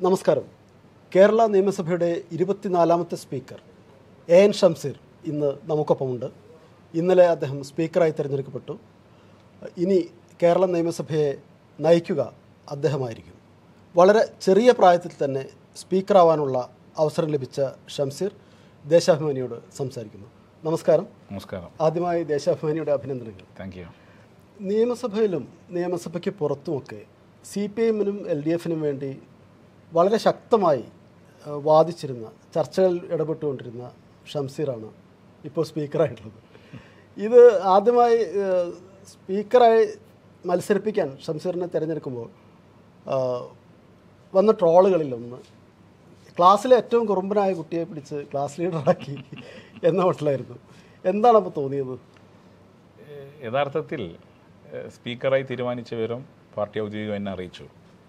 നമസ്കാരം കേരള നിയമസഭയുടെ ഇരുപത്തിനാലാമത്തെ സ്പീക്കർ എ എൻ ഷംസീർ ഇന്ന് നമുക്കൊപ്പമുണ്ട് ഇന്നലെ അദ്ദേഹം സ്പീക്കറായി തിരഞ്ഞെടുക്കപ്പെട്ടു ഇനി കേരള നിയമസഭയെ നയിക്കുക അദ്ദേഹമായിരിക്കും വളരെ ചെറിയ പ്രായത്തിൽ തന്നെ സ്പീക്കറാവാനുള്ള അവസരം ലഭിച്ച ഷംസീർ ദേശാഭിമാനിയോട് സംസാരിക്കുന്നു നമസ്കാരം നമസ്കാരം ആദ്യമായി ദേശാഭിമാനിയുടെ അഭിനന്ദനങ്ങൾ താങ്ക് യു നിയമസഭയിലും നിയമസഭയ്ക്ക് പുറത്തുമൊക്കെ സി പി എമ്മിനും എൽ ഡി എഫിനും വേണ്ടി വളരെ ശക്തമായി ആ, വാദിച്ചിരുന്ന ചർച്ചകളിൽ ഇടപെട്ടുകൊണ്ടിരുന്ന ഷംസീറാണ് ഇപ്പോൾ സ്പീക്കറായിട്ടുള്ളത് ഇത് ആദ്യമായി ആ, സ്പീക്കറായി മത്സരിപ്പിക്കാൻ ഷംസീറിനെ തിരഞ്ഞെടുക്കുമ്പോൾ ആ, വന്ന ട്രോളുകളിലൊന്ന് ക്ലാസ്സിലെ ഏറ്റവും കുറുമ്പനായ കുട്ടിയെ പിടിച്ച് ക്ലാസ് ലീഡറാക്കി എന്ന മട്ടിലായിരുന്നു എന്താണ് അപ്പോൾ തോന്നിയത് ഏഹ് യഥാർത്ഥത്തിൽ ഏഹ് സ്പീക്കറായി തീരുമാനിച്ച വിവരം പാർട്ടി ഔദ്യോഗികം എന്നെ അറിയിച്ചു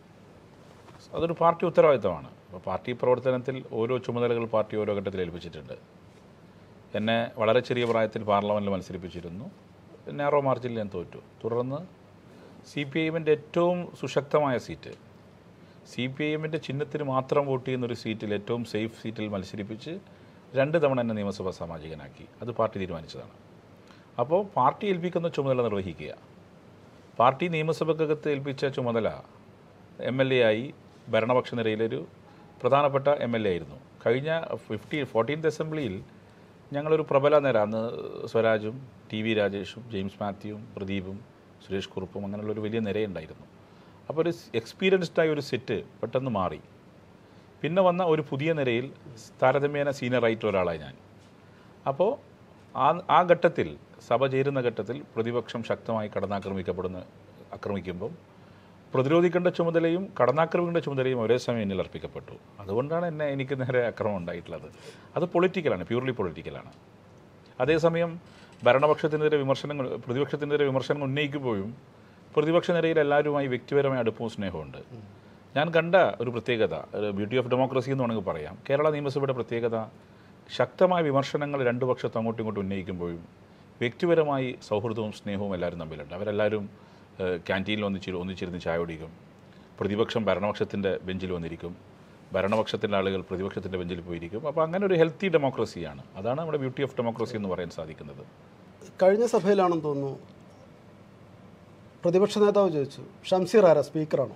അതൊരു പാർട്ടി ഉത്തരവാദിത്തമാണ് അപ്പോൾ പാർട്ടി പ്രവർത്തനത്തിൽ ഓരോ ചുമതലകൾ പാർട്ടി ഓരോ ഘട്ടത്തിൽ ഏൽപ്പിച്ചിട്ടുണ്ട് എന്നെ വളരെ ചെറിയ പ്രായത്തിൽ പാർലമെൻറ്റിൽ മത്സരിപ്പിച്ചിരുന്നു നാരോ മാർജിനിൽ ഞാൻ തോറ്റു തുടർന്ന് സി പി ഐ എമ്മിൻ്റെ ഏറ്റവും സുശക്തമായ സീറ്റ് സി പി ഐ എമ്മിൻ്റെ ചിഹ്നത്തിന് മാത്രം വോട്ട് ചെയ്യുന്ന ഒരു സീറ്റിൽ ഏറ്റവും സേഫ് സീറ്റിൽ മത്സരിപ്പിച്ച് രണ്ട് തവണ എന്നെ നിയമസഭാ സാമാജികനാക്കി അത് പാർട്ടി തീരുമാനിച്ചതാണ് അപ്പോൾ പാർട്ടി ഏൽപ്പിക്കുന്ന ചുമതല നിർവഹിക്കുക പാർട്ടി നിയമസഭക്കകത്ത് ഏൽപ്പിച്ച ചുമതല എം എൽ എ ആയി ഭരണപക്ഷ നിരയിലൊരു പ്രധാനപ്പെട്ട എം എൽ എ ആയിരുന്നു കഴിഞ്ഞ ഫിഫ്റ്റി ഫോർട്ടീൻത് അസംബ്ലിയിൽ ഞങ്ങളൊരു പ്രബല നിര അന്ന് സ്വരാജും ടി വി രാജേഷും ജെയിംസ് മാത്യുവും പ്രദീപും സുരേഷ് കുറുപ്പും അങ്ങനെയുള്ള ഒരു വലിയ നിരയുണ്ടായിരുന്നു അപ്പോൾ ഒരു എക്സ്പീരിയൻസ്ഡായ ഒരു സെറ്റ് പെട്ടെന്ന് മാറി പിന്നെ വന്ന ഒരു പുതിയ നിരയിൽ താരതമ്യേന സീനിയറായിട്ടുള്ള ഒരാളായി ഞാൻ അപ്പോൾ ആ ആ ഘട്ടത്തിൽ സഭ ചേരുന്ന ഘട്ടത്തിൽ പ്രതിപക്ഷം ശക്തമായി കടന്നാക്രമിക്കപ്പെടുന്ന ആക്രമിക്കുമ്പം പ്രതിരോധിക്കേണ്ട ചുമതലയും കടന്നാക്രമിക്കേണ്ട ചുമതലയും ഒരേ സമയം എന്നിൽ അർപ്പിക്കപ്പെട്ടു അതുകൊണ്ടാണ് എന്നെ എനിക്ക് നേരെ അക്രമം ഉണ്ടായിട്ടുള്ളത് അത് പൊളിറ്റിക്കലാണ് പ്യൂർലി പൊളിറ്റിക്കലാണ് അതേസമയം ഭരണപക്ഷത്തിനെതിരെ വിമർശനങ്ങൾ പ്രതിപക്ഷത്തിനെതിരെ വിമർശനങ്ങൾ ഉന്നയിക്കുമ്പോഴും പ്രതിപക്ഷ നിരയിൽ എല്ലാവരുമായി വ്യക്തിപരമായ അടുപ്പവും സ്നേഹമുണ്ട് ഞാൻ കണ്ട ഒരു പ്രത്യേകത ഒരു ബ്യൂട്ടി ഓഫ് ഡെമോക്രസി എന്ന് വേണമെങ്കിൽ പറയാം കേരള നിയമസഭയുടെ പ്രത്യേകത ശക്തമായ വിമർശനങ്ങൾ രണ്ടു പക്ഷത്ത് അങ്ങോട്ടും ഇങ്ങോട്ടും ഉന്നയിക്കുമ്പോഴും വ്യക്തിപരമായി സൗഹൃദവും സ്നേഹവും എല്ലാവരും തമ്മിലുണ്ട് അവരെല്ലാവരും ഏഹ്, ക്യാൻറ്റീനിൽ ഒന്നിച്ചിരു ഒന്നിച്ചിരുന്ന് ചായ കുടിക്കും പ്രതിപക്ഷം ഭരണപക്ഷത്തിൻ്റെ ബെഞ്ചിൽ വന്നിരിക്കും ഭരണപക്ഷത്തിൻ്റെ ആളുകൾ പ്രതിപക്ഷത്തിൻ്റെ ബെഞ്ചിൽ പോയിരിക്കും അപ്പോൾ അങ്ങനെ ഒരു ഹെൽത്തി ഡെമോക്രസിയാണ് അതാണ് നമ്മുടെ ബ്യൂട്ടി ഓഫ് ഡെമോക്രസി എന്ന് പറയാൻ സാധിക്കുന്നത് കഴിഞ്ഞ സഭയിലാണെന്ന് തോന്നുന്നു പ്രതിപക്ഷ നേതാവ് ചോദിച്ചു ഷംസീർ ആരാ സ്പീക്കറാണോ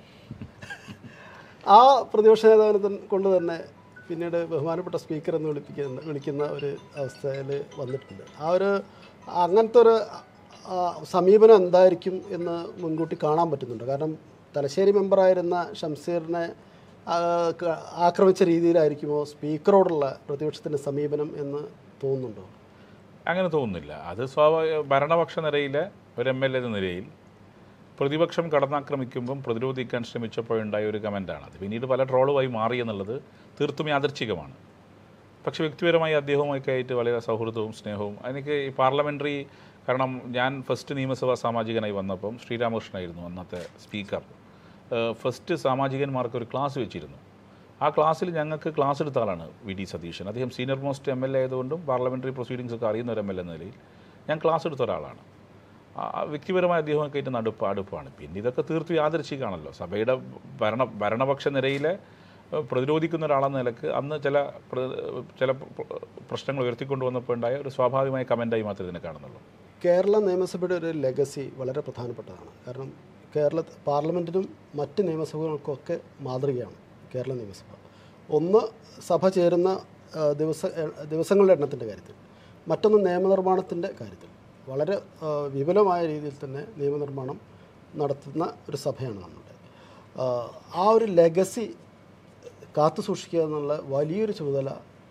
ആ പ്രതിപക്ഷ നേതാവിനെ തൻ- കൊണ്ട് തന്നെ പിന്നീട് ബഹുമാനപ്പെട്ട സ്പീക്കർ എന്ന് വിളിപ്പിക്കുന്ന വിളിക്കുന്ന ഒരു അവസ്ഥയിൽ വന്നിട്ടുണ്ട് ആ ഒരു അങ്ങനത്തെ ഒരു ആ, സമീപനം എന്തായിരിക്കും എന്ന് മുൻകൂട്ടി കാണാൻ പറ്റുന്നുണ്ട് കാരണം തലശ്ശേരി മെമ്പറായിരുന്ന ഷംസീറിനെ ആ, ക- ആക്രമിച്ച രീതിയിലായിരിക്കുമോ സ്പീക്കറോടുള്ള പ്രതിപക്ഷത്തിൻ്റെ സമീപനം എന്ന് തോന്നുന്നുണ്ടോ അങ്ങനെ തോന്നുന്നില്ല അത് സ്വാഭാവിക ഭരണപക്ഷ നിരയിലെ ഒരു എം എൽ എ എന്ന നിലയിൽ പ്രതിപക്ഷം കടന്നാക്രമിക്കുമ്പം പ്രതിരോധിക്കാൻ ശ്രമിച്ചപ്പോഴുണ്ടായ ഒരു കമൻ്റാണ് അത് പിന്നീട് പല ട്രോളുമായി മാറി എന്നുള്ളത് തീർത്തും യാദർച്ഛികമാണ് പക്ഷേ വ്യക്തിപരമായി അദ്ദേഹവുമൊക്കെ ആയിട്ട് വളരെ സൗഹൃദവും സ്നേഹവും എനിക്ക് ഈ പാർലമെൻ്ററി കാരണം ഞാൻ ഫസ്റ്റ് നിയമസഭാ സാമാജികനായി വന്നപ്പം ശ്രീരാമകൃഷ്ണനായിരുന്നു അന്നത്തെ സ്പീക്കർ ഏഹ് ഫസ്റ്റ് സാമാജികന്മാർക്ക് ഒരു ക്ലാസ് വെച്ചിരുന്നു ആ ക്ലാസ്സിൽ ഞങ്ങൾക്ക് ക്ലാസ് എടുത്ത ആളാണ് വി ഡി സതീശൻ അദ്ദേഹം senior most M L A ആയതുകൊണ്ടും പാർലമെൻ്ററി പ്രൊസീഡിങ്സ് ഒക്കെ അറിയുന്ന ഒരു എം എൽ എ എന്ന നിലയിൽ ഞാൻ ക്ലാസ് എടുത്ത ഒരാളാണ് ആ വ്യക്തിപരമായ അദ്ദേഹമൊക്കെ ആയിട്ട് നടുപ്പ് അടുപ്പാണ് പിന്നെ ഇതൊക്കെ തീർത്തും യാദൃച്ഛികമാണല്ലോ സഭയുടെ ഭരണ ഭരണപക്ഷ നിരയിലെ ഏഹ്, പ്രതിരോധിക്കുന്ന ഒരാളെന്ന നിലക്ക് അന്ന് ചില പ്ര- ചില പ്ര- പ്രശ്നങ്ങൾ ഉയർത്തിക്കൊണ്ട് വന്നപ്പോൾ ഉണ്ടായ ഒരു സ്വാഭാവികമായ കമൻ്റായി മാത്രമേ ഇതിനെ കാണുന്നുള്ളൂ കേരള നിയമസഭയുടെ ഒരു ലെഗസി വളരെ പ്രധാനപ്പെട്ടതാണ് കാരണം കേരള പാർലമെൻറ്റിനും മറ്റ് നിയമസഭകൾക്കൊക്കെ മാതൃകയാണ് കേരള നിയമസഭ ഒന്ന് സഭ ചേരുന്ന ആ, ദിവസ എ- ദിവസങ്ങളുടെ എണ്ണത്തിൻ്റെ കാര്യത്തിൽ മറ്റൊന്ന് നിയമനിർമ്മാണത്തിൻ്റെ കാര്യത്തിൽ വളരെ ആ, വിപുലമായ രീതിയിൽ തന്നെ നിയമനിർമ്മാണം നടത്തുന്ന ഒരു സഭയാണ് നമ്മുടെ ആ, ആ ഒരു ലെഗസി കാത്തു സൂക്ഷിക്കുക എന്നുള്ള വലിയൊരു ചുമതല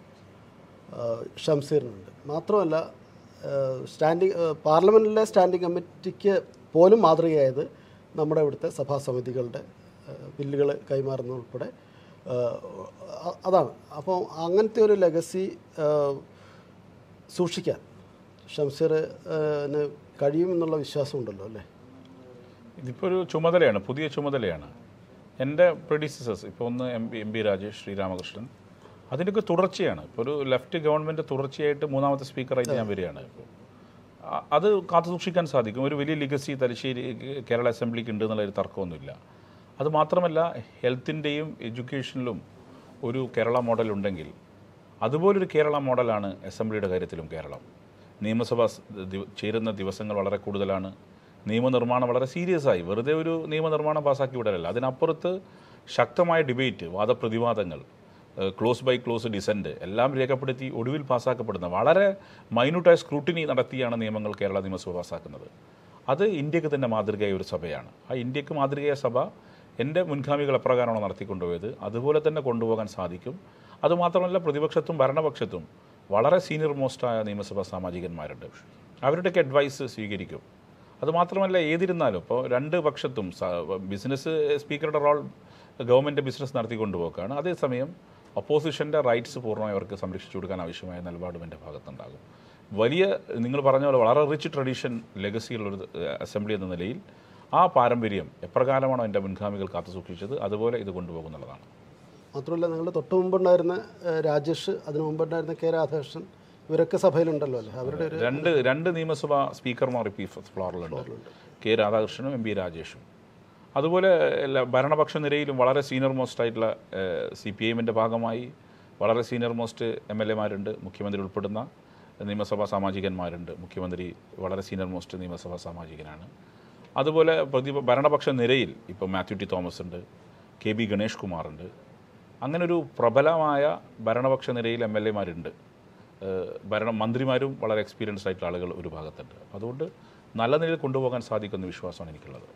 ആഹ് ഷംസീറിനുണ്ട് മാത്രമല്ല ആഹ് സ്റ്റാൻഡിംഗ് ആഹ് പാർലമെൻറ്റിലെ സ്റ്റാൻഡിംഗ് കമ്മിറ്റിക്ക് പോലും മാതൃകയായത് നമ്മുടെ ഇവിടുത്തെ സഭാ സമിതികളുടെ ആഹ് ബില്ലുകൾ കൈമാറുന്ന ഉൾപ്പെടെ ആഹ് അ- അതാണ് അപ്പോൾ അങ്ങനത്തെ ഒരു ലെഗസി സൂക്ഷിക്കാൻ ഷംസീറിന് കഴിയുമെന്നുള്ള വിശ്വാസമുണ്ടല്ലോ അല്ലേ ഇതിപ്പോൾ ഒരു ചുമതലയാണ് പുതിയ ചുമതലയാണ് എൻ്റെ പ്രൊഡ്യൂസേഴ്സ് ഇപ്പോൾ ഒന്ന് M P M P Rajesh Sreeramakrishnan അതിൻ്റെയൊക്കെ തുടർച്ചയാണ് ഇപ്പോൾ ഒരു ലെഫ്റ്റ് ഗവൺമെൻറ് തുടർച്ചയായിട്ട് മൂന്നാമത്തെ സ്പീക്കറായിട്ട് ഞാൻ വരികയാണ് ഇപ്പോൾ ആ- അത് കാത്തു സൂക്ഷിക്കാൻ സാധിക്കും ഒരു വലിയ ലിഗസി തലശ്ശേരി കേരള അസംബ്ലിക്ക് ഉണ്ട് എന്നുള്ള ഒരു തർക്കമൊന്നുമില്ല അത് മാത്രമല്ല ഹെൽത്തിൻ്റെയും എഡ്യൂക്കേഷനിലും ഒരു കേരള മോഡൽ ഉണ്ടെങ്കിൽ അതുപോലൊരു കേരള മോഡലാണ് അസംബ്ലിയുടെ കാര്യത്തിലും കേരളം നിയമസഭ സ് ദി- ചേരുന്ന ദിവസങ്ങൾ വളരെ കൂടുതലാണ് നിയമനിർമ്മാണം വളരെ സീരിയസ് ആയി വെറുതെ ഒരു നിയമനിർമ്മാണം പാസ്സാക്കി വിടലല്ല അതിനപ്പുറത്ത് ശക്തമായ ഡിബേറ്റ് വാദപ്രതിവാദങ്ങൾ ക്ലോസ് ബൈ ക്ലോസ് ഡിസെൻറ്റ് എല്ലാം രേഖപ്പെടുത്തി ഒടുവിൽ പാസ്സാക്കപ്പെടുന്ന വളരെ മൈന്യൂട്ടായ സ്ക്രൂട്ടിനി നടത്തിയാണ് നിയമങ്ങൾ കേരള നിയമസഭ പാസ്സാക്കുന്നത് അത് ഇന്ത്യക്ക് തന്നെ മാതൃകയായ ഒരു സഭയാണ് ആ ഇന്ത്യക്ക് മാതൃകയായ സഭ എൻ്റെ മുൻഗാമികൾ എപ്രകാരമാണോ നടത്തിക്കൊണ്ടുപോയത് അതുപോലെ തന്നെ കൊണ്ടുപോകാൻ സാധിക്കും അതുമാത്രമല്ല പ്രതിപക്ഷത്തും ഭരണപക്ഷത്തും വളരെ സീനിയർ മോസ്റ്റായ നിയമസഭാ സാമാജികന്മാരുണ്ട് അവരുടെയൊക്കെ അഡ്വൈസ് സ്വീകരിക്കും അതുമാത്രമല്ല ഏതിരുന്നാലും ഇപ്പോൾ രണ്ട് പക്ഷത്തും സ- ബിസിനസ് സ്പീക്കറുടെ റോൾ ഗവൺമെൻറ് ബിസിനസ് നടത്തിക്കൊണ്ടുപോക്കാണ് അതേസമയം ഒപ്പോസിഷൻ്റെ റൈറ്റ്സ് പൂർണ്ണമായി അവർക്ക് സംരക്ഷിച്ചു കൊടുക്കാൻ ആവശ്യമായ നിലപാടും എൻ്റെ ഭാഗത്തുണ്ടാകും വലിയ നിങ്ങൾ പറഞ്ഞ പോലെ വളരെ റിച്ച് ട്രഡീഷൻ ലെഗസിയുള്ളൊരു അസംബ്ലി എന്ന നിലയിൽ ആ പാരമ്പര്യം എപ്രകാരമാണോ എൻ്റെ മുൻഗാമികൾ കാത്തുസൂക്ഷിച്ചത് അതുപോലെ ഇത് കൊണ്ടുപോകുന്നുള്ളതാണ് മാത്രമല്ല നിങ്ങളുടെ തൊട്ട് മുമ്പുണ്ടായിരുന്ന ഏഹ്, രാജേഷ് അതിനു മുമ്പുണ്ടായിരുന്ന കെ രാധാകൃഷ്ണൻ ഇവരൊക്കെ സഭയിലുണ്ടല്ലോ അല്ലേ അവരുടെ ഒരു രണ്ട് രണ്ട് നിയമസഭാ സ്പീക്കർമാർ ഇപ്പോൾ ഈ ഫ്ലോറിലുണ്ട് കെ രാധാകൃഷ്ണനും എം പി രാജേഷും അതുപോലെ എല്ലാ ഭരണപക്ഷ നിരയിലും വളരെ സീനിയർ മോസ്റ്റ് ആയിട്ടുള്ള സി പി ഐഎമ്മിൻ്റെ ഭാഗമായി വളരെ സീനിയർ മോസ്റ്റ് എം എൽ എമാരുണ്ട് മുഖ്യമന്ത്രി ഉൾപ്പെടുന്ന നിയമസഭാ സാമാജികന്മാരുണ്ട് മുഖ്യമന്ത്രി വളരെ സീനിയർ മോസ്റ്റ് നിയമസഭാ സാമാജികനാണ് അതുപോലെ പ്രതി ഭരണപക്ഷ നിരയിൽ ഇപ്പോൾ മാത്യു ടി തോമസ് ഉണ്ട് കെ ബി ഗണേഷ് കുമാറുണ്ട് അങ്ങനെ ഒരു പ്രബലമായ ഭരണപക്ഷ നിരയിൽ എം എൽ എമാരുണ്ട് ഭരണ മന്ത്രിമാരും വളരെ എക്സ്പീരിയൻസ്ഡ് ആയിട്ടുള്ള ആളുകൾ ഒരു ഭാഗത്തുണ്ട് അപ്പോൾ അതുകൊണ്ട് നല്ല നിലയിൽ കൊണ്ടുപോകാൻ സാധിക്കുന്ന വിശ്വാസമാണ് എനിക്കുള്ളത്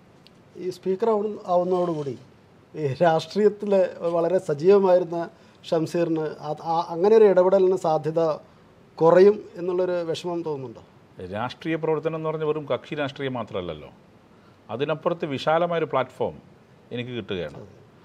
ഈ സ്പീക്കർ ആവുന്ന ആവുന്നതോടുകൂടി ഈ രാഷ്ട്രീയത്തിൽ വളരെ സജീവമായിരുന്ന ഷംസീറിന് ആ- ആ- അങ്ങനെ ഒരു ഇടപെടലിന് സാധ്യത കുറയും എന്നുള്ളൊരു വിഷമം തോന്നുന്നുണ്ടോ രാഷ്ട്രീയ പ്രവർത്തനം എന്ന് പറഞ്ഞാൽ വെറും കക്ഷി രാഷ്ട്രീയം മാത്രമല്ലല്ലോ അതിനപ്പുറത്ത് വിശാലമായൊരു പ്ലാറ്റ്ഫോം എനിക്ക് കിട്ടുകയാണ്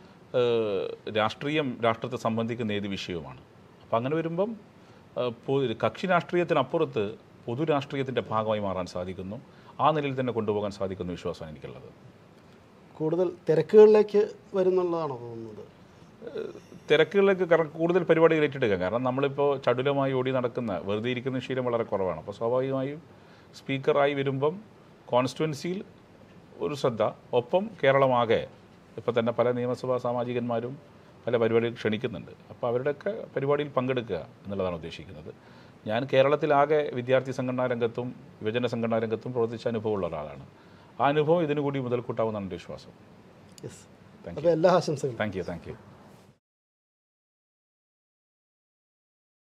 ഏഹ് രാഷ്ട്രീയം രാഷ്ട്രത്തെ സംബന്ധിക്കുന്ന ഏത് വിഷയവുമാണ് അപ്പം അങ്ങനെ വരുമ്പം ഏഹ് പൊ- കക്ഷി രാഷ്ട്രീയത്തിനപ്പുറത്ത് പൊതു രാഷ്ട്രീയത്തിൻ്റെ ഭാഗമായി മാറാൻ സാധിക്കുന്നു ആ നിലയിൽ തന്നെ കൊണ്ടുപോകാൻ സാധിക്കുന്ന വിശ്വാസമാണ് എനിക്കുള്ളത് കൂടുതൽ തിരക്കുകളിലേക്ക് വരുന്നുള്ളതാണോ തോന്നുന്നത് ഏഹ് തിരക്കുകളിലേക്ക് കാരണം കൂടുതൽ പരിപാടികൾ ഏറ്റെടുക്കാം കാരണം നമ്മളിപ്പോൾ ചടുലമായി ഓടി നടക്കുന്ന വെറുതെ ഇരിക്കുന്ന ശീലം വളരെ കുറവാണ് അപ്പോൾ സ്വാഭാവികമായും സ്പീക്കറായി വരുമ്പം കോൺസ്റ്റിറ്റ്യുവൻസിയിൽ ഒരു ശ്രദ്ധ ഒപ്പം കേരളമാകെ ഇപ്പോൾ തന്നെ പല നിയമസഭാ സാമാജികന്മാരും പല പരിപാടികൾ ക്ഷണിക്കുന്നുണ്ട് അപ്പോൾ അവരുടെയൊക്കെ പരിപാടിയിൽ പങ്കെടുക്കുക എന്നുള്ളതാണ് ഉദ്ദേശിക്കുന്നത് ഞാൻ കേരളത്തിലാകെ വിദ്യാർത്ഥി സംഘടനാ രംഗത്തും യുവജന സംഘടനാ രംഗത്തും പ്രവർത്തിച്ച അനുഭവമുള്ള ഒരാളാണ് ആ അനുഭവം ഇതിനു കൂടി മുതൽക്കൂട്ടാവുന്നതാണ് എൻ്റെ വിശ്വാസം യെസ് അപ്പോൾ എല്ലാ ആശംസകളും താങ്ക് യു താങ്ക് യു